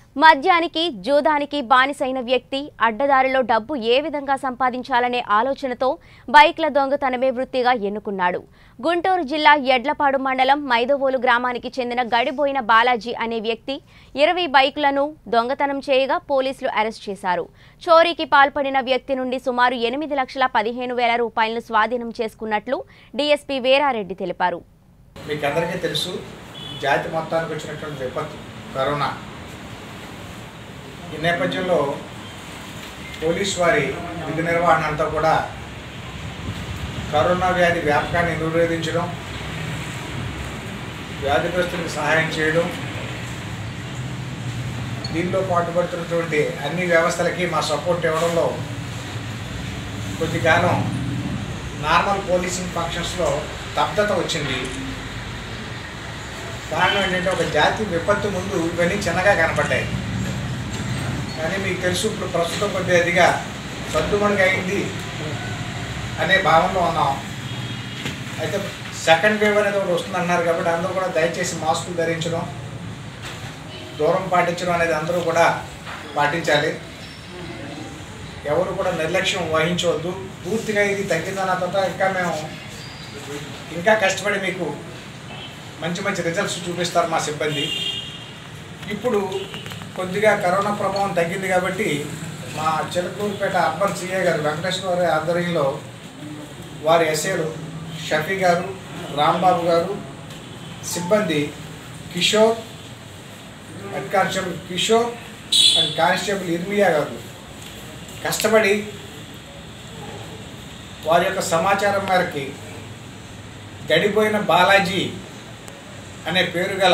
మద్యానికి జూదానికి బానిసైన వ్యక్తి అడ్డదారిలో డబ్బు ఏ విధంగా సంపాదించాలనే ఆలోచనతో బైక్ల దొంగతనమే వృత్తిగా ఎన్నుకున్నాడు గుంటూరు జిల్లా ఎడ్లపాడు మండలం మైదవోలు గ్రామానికి చెందిన గడిబోయిన బాలాజీ అనే వ్యక్తి ఇరవై బైకులను దొంగతనం చేయగా పోలీసులు అరెస్ట్ చేశారు చోరీకి పాల్పడిన వ్యక్తి నుండి సుమారు ఎనిమిది లక్షల పదిహేను వేల రూపాయలను స్వాధీనం చేసుకున్నట్లు డీఎస్పీ వీరారెడ్డి తెలిపారు మీకు అందరికీ తెలుసు జాతి మొత్తానికి వచ్చినటువంటి విపత్తు కరోనా ఈ నేపథ్యంలో పోలీస్ వారి విధి నిర్వహణ అంతా కూడా కరోనా వ్యాధి వ్యాపకాన్ని నిరోధించడం వ్యాధిగ్రస్తులకు సహాయం చేయడం దీనిలో పాటుపడుతున్నటువంటి అన్ని వ్యవస్థలకి మా సపోర్ట్ ఇవ్వడంలో కొద్దిగానం నార్మల్ పోలీసింగ్ ఫంక్షన్స్లో స్తబ్దత వచ్చింది కారణం ఏంటంటే ఒక జాతి విపత్తు ముందు ఇవన్నీ చిన్నగా కనపడ్డాయి కానీ మీకు తెలుసు ఇప్పుడు ప్రస్తుతం కొద్ది అదిగా సర్దుమణిగా అయింది అనే భావనలో ఉన్నాం అయితే సెకండ్ వేవ్ అనేది ఒకటి వస్తుంది అన్నారు కాబట్టి అందరూ కూడా దయచేసి మాస్కులు ధరించడం దూరం పాటించడం అనేది అందరూ కూడా పాటించాలి ఎవరు కూడా నిర్లక్ష్యం వహించవద్దు పూర్తిగా ఇది తగ్గిందన్న తర్వాత ఇంకా మేము ఇంకా కష్టపడి మీకు మంచి మంచి రిజల్ట్స్ చూపిస్తారు మా సిబ్బంది ఇప్పుడు కొద్దిగా కరోనా ప్రభావం తగ్గింది కాబట్టి మా చిలకూరుపేట అర్బన్ సిఏ గారు వెంకటేశ్వర గారి ఆధ్వర్యంలో వారి ఎస్ఏలు షఫీ గారు రాంబాబు గారు సిబ్బంది Kishore head constable Kishore and constable Irmiya గారు కష్టపడి వారి యొక్క సమాచారం మేరకి గడిపోయిన బాలాజీ అనే పేరు గల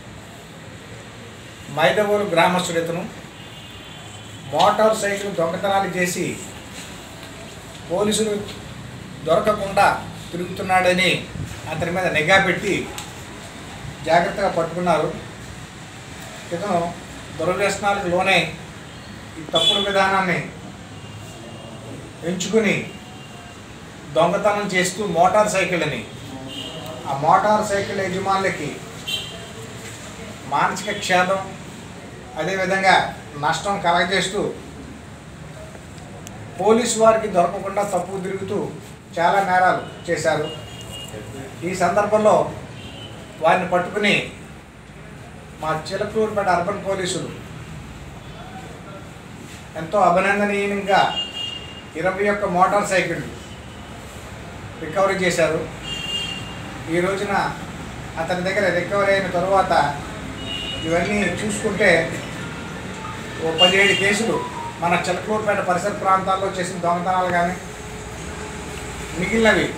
మైదవోలు గ్రామస్తుడు ఇతను మోటార్ సైకిల్ దొంగతనాలు చేసి పోలీసులు దొరకకుండా తిరుగుతున్నాడని అతని మీద నిఘా పెట్టి జాగ్రత్తగా పట్టుకున్నారు ఇతను దుర్వ్యసనాలకు లోనే ఈ తప్పుడు విధానాన్ని ఎంచుకుని దొంగతనం చేస్తూ మోటార్ సైకిళ్ళని ఆ మోటార్ సైకిల్ యజమానులకి మానసిక క్షేదం అదేవిధంగా నష్టం కలగజేస్తూ పోలీసు వారికి దొరకకుండా తప్పు తిరుగుతూ చాలా నేరాలు చేశారు ఈ సందర్భంలో వారిని పట్టుకుని మా చిలకూరుపేట అర్బన్ పోలీసులు ఎంతో అభినందనీయంగా ఇరవై ఒక్క మోటార్ సైకిల్ రికవరీ చేశారు ఈ రోజున అతని దగ్గర రికవరీ అయిన తరువాత ఇవన్నీ చూసుకుంటే ఓ పదిహేడు కేసులు మన చిలకలూరుపేట పరిసర ప్రాంతాల్లో చేసిన దొంగతనాలు కానీ మిగిలినవి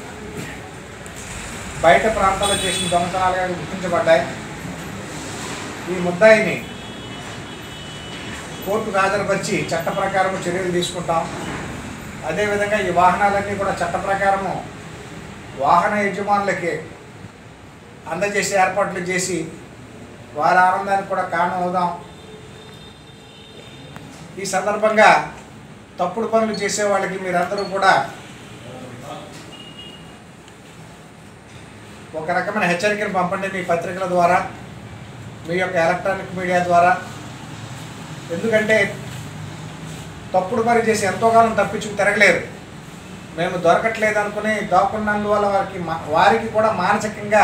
బయట ప్రాంతాల్లో చేసిన దొంగతనాలు కానీ గుర్తించబడ్డాయి ఈ ముద్దాయిని కోర్టుకు హాజరుపరిచి చట్ట ప్రకారము చర్యలు తీసుకుంటాం అదేవిధంగా ఈ వాహనాలన్నీ కూడా చట్ట ప్రకారము వాహన యజమానులకి అందజేసే ఏర్పాట్లు చేసి వారి ఆనందానికి కూడా కారణం అవుదాం ఈ సందర్భంగా తప్పుడు పనులు చేసే వాళ్ళకి మీరందరూ కూడా ఒక రకమైన హెచ్చరికను పంపండి మీ పత్రికల ద్వారా మీ యొక్క ఎలక్ట్రానిక్ మీడియా ద్వారా ఎందుకంటే తప్పుడు పని చేసి ఎంతో కాలం తప్పించుకు తిరగలేరు మేము దొరకట్లేదు అనుకుని దాక్కున్నందువల్ల వారికి మా- వారికి కూడా మానసికంగా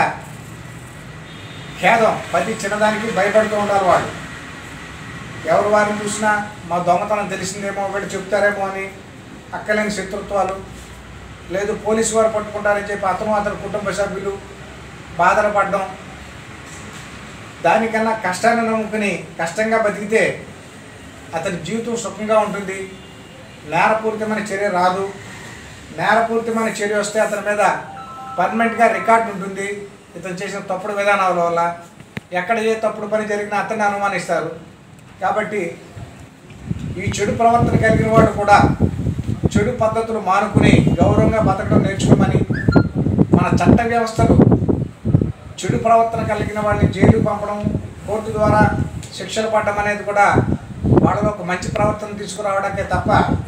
ఖేదం ప్రతి చిన్నదానికి భయపడుతూ ఉండాలి వాళ్ళు ఎవరు వారిని చూసినా మా దొంగతనం తెలిసిందేమో వీళ్ళు చెప్తారేమో అని అక్కలేని శత్రుత్వాలు లేదు పోలీసు వారు పట్టుకుంటారని చెప్పి అతను అతని కుటుంబ సభ్యులు బాధలు పడడం దానికన్నా కష్టాన్ని నమ్ముకుని కష్టంగా బతికితే అతని జీవితం సుఖంగా ఉంటుంది నేరపూరితమైన చర్య రాదు నేరపూరితమైన చర్య వస్తే అతని మీద పర్మనెంట్గా రికార్డు ఉంటుంది ఇతను చేసిన తప్పుడు విధానాల వల్ల ఎక్కడ ఏ తప్పుడు పని జరిగినా అతన్ని అనుమానిస్తారు కాబట్టి ఈ చెడు ప్రవర్తన కలిగిన వాడు కూడా చెడు పద్ధతులు మానుకుని గౌరవంగా బతకడం నేర్చుకోమని మన చట్ట వ్యవస్థలు చెడు ప్రవర్తన కలిగిన వాళ్ళని జైలు పంపడం కోర్టు ద్వారా శిక్షలు పడడం అనేది కూడా వాళ్ళలో ఒక మంచి ప్రవర్తన తీసుకురావడానికే తప్ప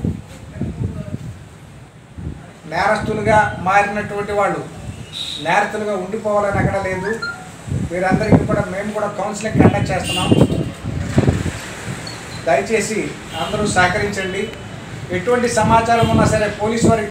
నేరస్తులుగా మారినటువంటి వాళ్ళు నేరస్తులుగా ఉండిపోవాలని ఎక్కడ లేదు వీరందరికీ కూడా మేము కూడా కౌన్సిలింగ్ కండక్ట్ చేస్తున్నాం దయచేసి అందరూ సహకరించండి ఎటువంటి సమాచారం ఉన్నా సరే పోలీసు వారికి